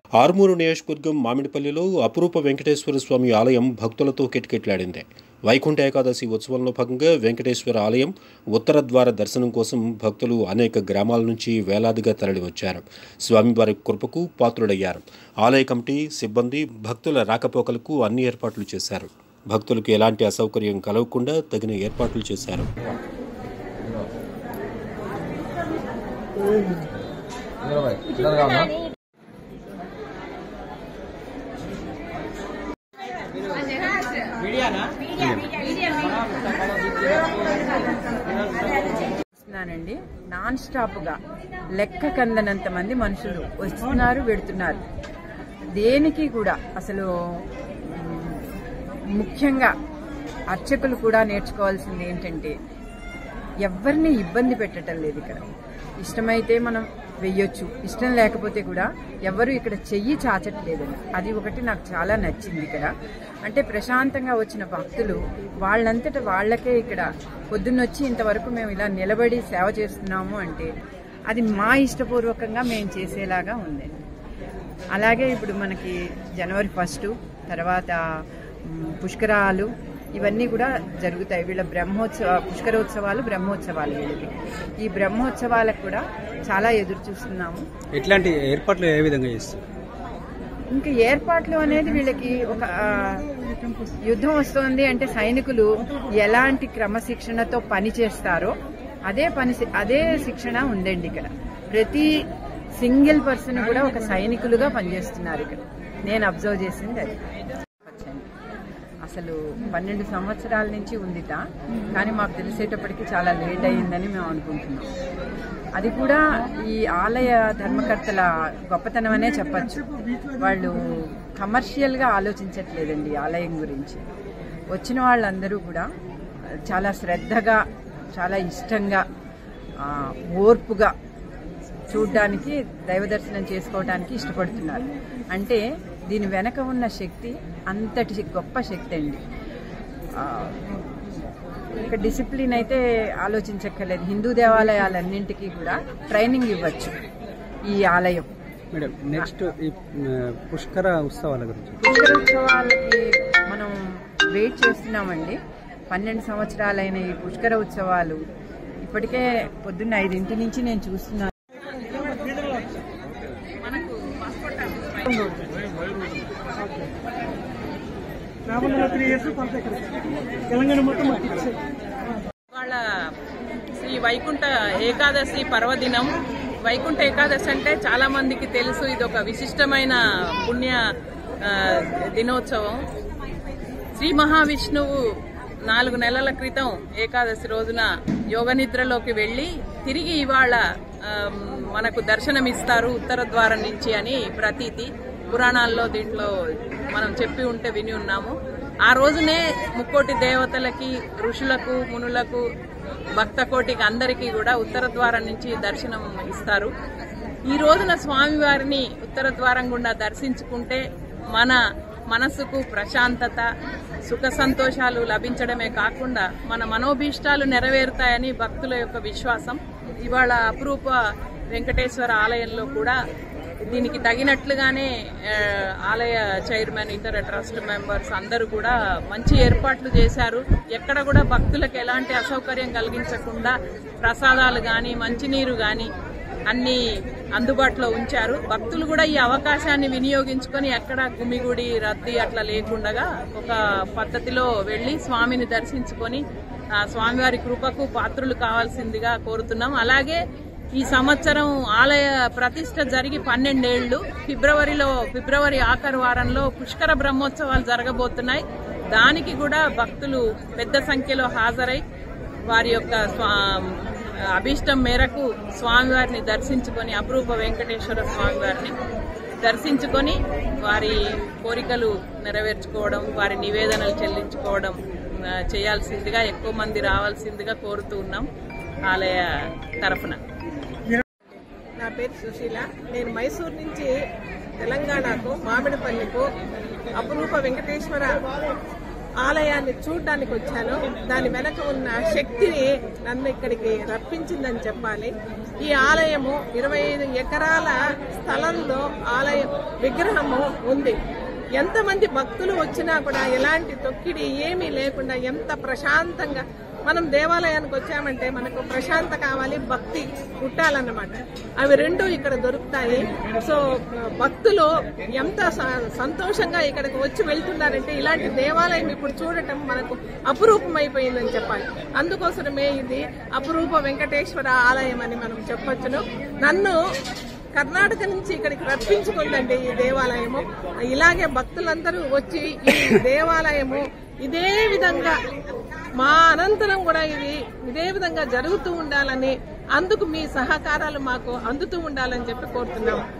ఆర్మూరు నియోజకవర్గం మామిడిపల్లిలో అపురూప వెంకటేశ్వర స్వామి ఆలయం భక్తులతో కిటకిట్లాడింది వైకుంఠ ఏకాదశి ఉత్సవంలో భాగంగా వెంకటేశ్వర ఆలయం ఉత్తర ద్వార దర్శనం కోసం భక్తులు అనేక గ్రామాల నుంచి వేలాదిగా తరలివచ్చారు స్వామివారి కృపకు పాత్రుడయ్యారు ఆలయ కమిటీ సిబ్బంది భక్తుల రాకపోకలకు అన్ని ఏర్పాట్లు చేశారు భక్తులకు ఎలాంటి అసౌకర్యం కలగకుండా తగిన ఏర్పాట్లు చేశారు చూస్తున్నానండి నాన్ స్టాప్గా లెక్క కందనంత మంది మనుషులు వస్తున్నారు వెడుతున్నారు దేనికి కూడా అసలు మ్, ముఖ్యంగా అర్చకులు కూడా నేర్చుకోవాల్సింది ఏంటంటే ఎవరిని ఇబ్బంది పెట్టడం లేదు ఇక్కడ ఇష్టమైతే మనం వెయ్యొచ్చు ఇష్టం లేకపోతే కూడా ఎవరు ఇక్కడ చెయ్యి చాచట్లేదని అది ఒకటి నాకు చాలా నచ్చింది ఇక్కడ అంటే ప్రశాంతంగా వచ్చిన భక్తులు వాళ్ళంతట వాళ్ళకే ఇక్కడ పొద్దున్నొచ్చి ఇంతవరకు మేము ఇలా నిలబడి సేవ చేస్తున్నాము అంటే అది మా ఇష్టపూర్వకంగా మేము చేసేలాగా ఉందండి అలాగే ఇప్పుడు మనకి జనవరి ఫస్ట్ తర్వాత మ్, పుష్కరాలు ఇవన్నీ కూడా జరుగుతాయి వీళ్ళ బ్రహ్మోత్సవ పుష్కరోత్సవాలు బ్రహ్మోత్సవాలు వీళ్ళకి ఈ బ్రహ్మోత్సవాలకు కూడా చాలా ఎదురు చూస్తున్నాము ఎట్లాంటి ఏర్పాట్లు ఏ విధంగా చేస్తారు ఇంకా ఏర్పాట్లు అనేది వీళ్ళకి ఒక ఆ, యుద్ధం వస్తోంది అంటే సైనికులు ఎలాంటి క్రమశిక్షణతో పని చేస్తారో అదే పని అదే శిక్షణ ఉందండి ఇక్కడ ప్రతి సింగిల్ పర్సన్ కూడా ఒక సైనికులుగా పనిచేస్తున్నారు ఇక్కడ నేను అబ్జర్వ్ చేసింది అది వచ్చండి. అసలు పన్నెండు సంవత్సరాల నుంచి ఉందిట కానీ మాకు తెలిసేటప్పటికి చాలా లేట్ అయ్యిందని మేము అనుకుంటున్నాం అది కూడా ఈ ఆలయ ధర్మకర్తల గొప్పతనం అనే చెప్పచ్చు వాళ్ళు కమర్షియల్గా ఆలోచించట్లేదండి ఈ ఆలయం గురించి వచ్చిన వాళ్ళందరూ కూడా చాలా శ్రద్ధగా చాలా ఇష్టంగా ఆ, ఓర్పుగా చూడ్డానికి దైవ దర్శనం చేసుకోవడానికి ఇష్టపడుతున్నారు అంటే దీని వెనక ఉన్న శక్తి అంతటి గొప్ప శక్తి అండి ఆ, ఇక డిసిప్లిన్ అయితే ఆలోచించక్కర్లేదు హిందూ దేవాలయాలన్నింటికీ కూడా ట్రైనింగ్ ఇవ్వచ్చు ఈ ఆలయం మేడం నెక్స్ట్ ఈ ఆ, పుష్కర ఉత్సవాల గురించి పుష్కరోత్సవాలకి మనం వెయిట్ చేస్తున్నామండి పన్నెండు సంవత్సరాలైన ఈ పుష్కర ఉత్సవాలు ఇప్పటికే పొద్దున్న ఐదింటి నుంచి నేను చూస్తున్నాను రాబోయే త్రీ ఇయర్స్ కొంత ఇక్కడ తెలంగాణ మొత్తం మాకు ఇచ్చేది. వాళ్ళ శ్రీ వైకుంఠ ఏకాదశి పర్వదినం వైకుంఠ ఏకాదశి అంటే చాలా మందికి తెలుసు ఇది ఒక విశిష్టమైన పుణ్య ఆ, దినోత్సవం శ్రీ మహావిష్ణువు నాలుగు నెలల క్రితం ఏకాదశి రోజున యోగ నిద్రలోకి వెళ్లి తిరిగి ఇవాళ ఆ, మనకు దర్శనమిస్తారు ఉత్తర ద్వారం నుంచి అని ప్రతీతి పురాణాల్లో దీంట్లో మనం చెప్పి ఉంటే విని ఉన్నాము ఆ రోజునే ముక్కోటి దేవతలకి ఋషులకు మునులకు భక్త కోటికి అందరికీ కూడా ఉత్తర ద్వారం నుంచి దర్శనం ఇస్తారు ఈ రోజున స్వామివారిని ఉత్తర ద్వారం గుండా దర్శించుకుంటే మన మనసుకు ప్రశాంతత సుఖ సంతోషాలు లభించడమే కాకుండా మన మనోభీష్టాలు నెరవేరుతాయని భక్తుల యొక్క విశ్వాసం ఇవాళ అపురూప వెంకటేశ్వర ఆలయంలో కూడా దీనికి తగినట్లుగానే ఆ, ఆలయ చైర్మన్ ఇతర ట్రస్ట్ మెంబర్స్ అందరూ కూడా మంచి ఏర్పాట్లు చేశారు ఎక్కడ కూడా భక్తులకు ఎలాంటి అసౌకర్యం కలిగించకుండా ప్రసాదాలు గాని మంచినీరు గాని అన్ని అందుబాటులో ఉంచారు భక్తులు కూడా ఈ అవకాశాన్ని వినియోగించుకొని ఎక్కడ గుమిగుడి రద్దీ అట్లా లేకుండా ఒక పద్ధతిలో వెళ్లి స్వామిని దర్శించుకొని ఆ స్వామివారి కృపకు పాత్రులు కావాల్సిందిగా కోరుతున్నాం అలాగే ఈ సంవత్సరం ఆలయ ప్రతిష్ట జరిగి పన్నెండేళ్లు ఫిబ్రవరిలో ఫిబ్రవరి ఆఖరు వారంలో పుష్కర బ్రహ్మోత్సవాలు జరగబోతున్నాయి దానికి కూడా భక్తులు పెద్ద సంఖ్యలో హాజరై వారి యొక్క స్వా- అభీష్టం మేరకు స్వామివారిని దర్శించుకొని అపురూప వెంకటేశ్వర స్వామివారిని దర్శించుకొని వారి కోరికలు నెరవేర్చుకోవడం వారి నివేదనలు చెల్లించుకోవడం ఆ, చేయాల్సిందిగా ఎక్కువ మంది రావాల్సిందిగా కోరుతూ ఉన్నాం ఆలయ తరఫున నా పేరు సుశీల నేను మైసూర్ నుంచి తెలంగాణకు మామిడిపల్లికు అపురూప వెంకటేశ్వర ఆలయాన్ని చూడడానికి వచ్చాను దాని వెనక ఉన్న శక్తిని నన్ను ఇక్కడికి రప్పించిందని చెప్పాలి ఈ ఆలయము ఇరవై ఐదు ఎకరాల స్థలంలో ఆలయ విగ్రహము ఉంది ఎంతమంది భక్తులు వచ్చినా కూడా ఎలాంటి తొక్కిడి ఏమీ లేకుండా ఎంత ప్రశాంతంగా మనం దేవాలయానికి వచ్చామంటే మనకు ప్రశాంత కావాలి భక్తి పుట్టాలన్నమాట అవి రెండు ఇక్కడ దొరుకుతాయి సో భక్తులు ఎంత స- సంతోషంగా ఇక్కడికి వచ్చి వెళ్తున్నారంటే ఇలాంటి దేవాలయం ఇప్పుడు చూడటం మనకు అపురూపమైపోయిందని చెప్పాలి అందుకోసమే ఇది అపురూప వెంకటేశ్వర ఆలయం అని మనం చెప్పొచ్చును నన్ను కర్ణాటక నుంచి ఇక్కడికి రప్పించుకుందండి ఈ దేవాలయము ఇలాగే భక్తులందరూ వచ్చి ఈ దేవాలయము ఇదే విధంగా మా అనంతరం కూడా ఇది ఇదే విధంగా జరుగుతూ ఉండాలని అందుకు మీ సహకారాలు మాకు అందుతూ ఉండాలని చెప్పి కోరుతున్నాము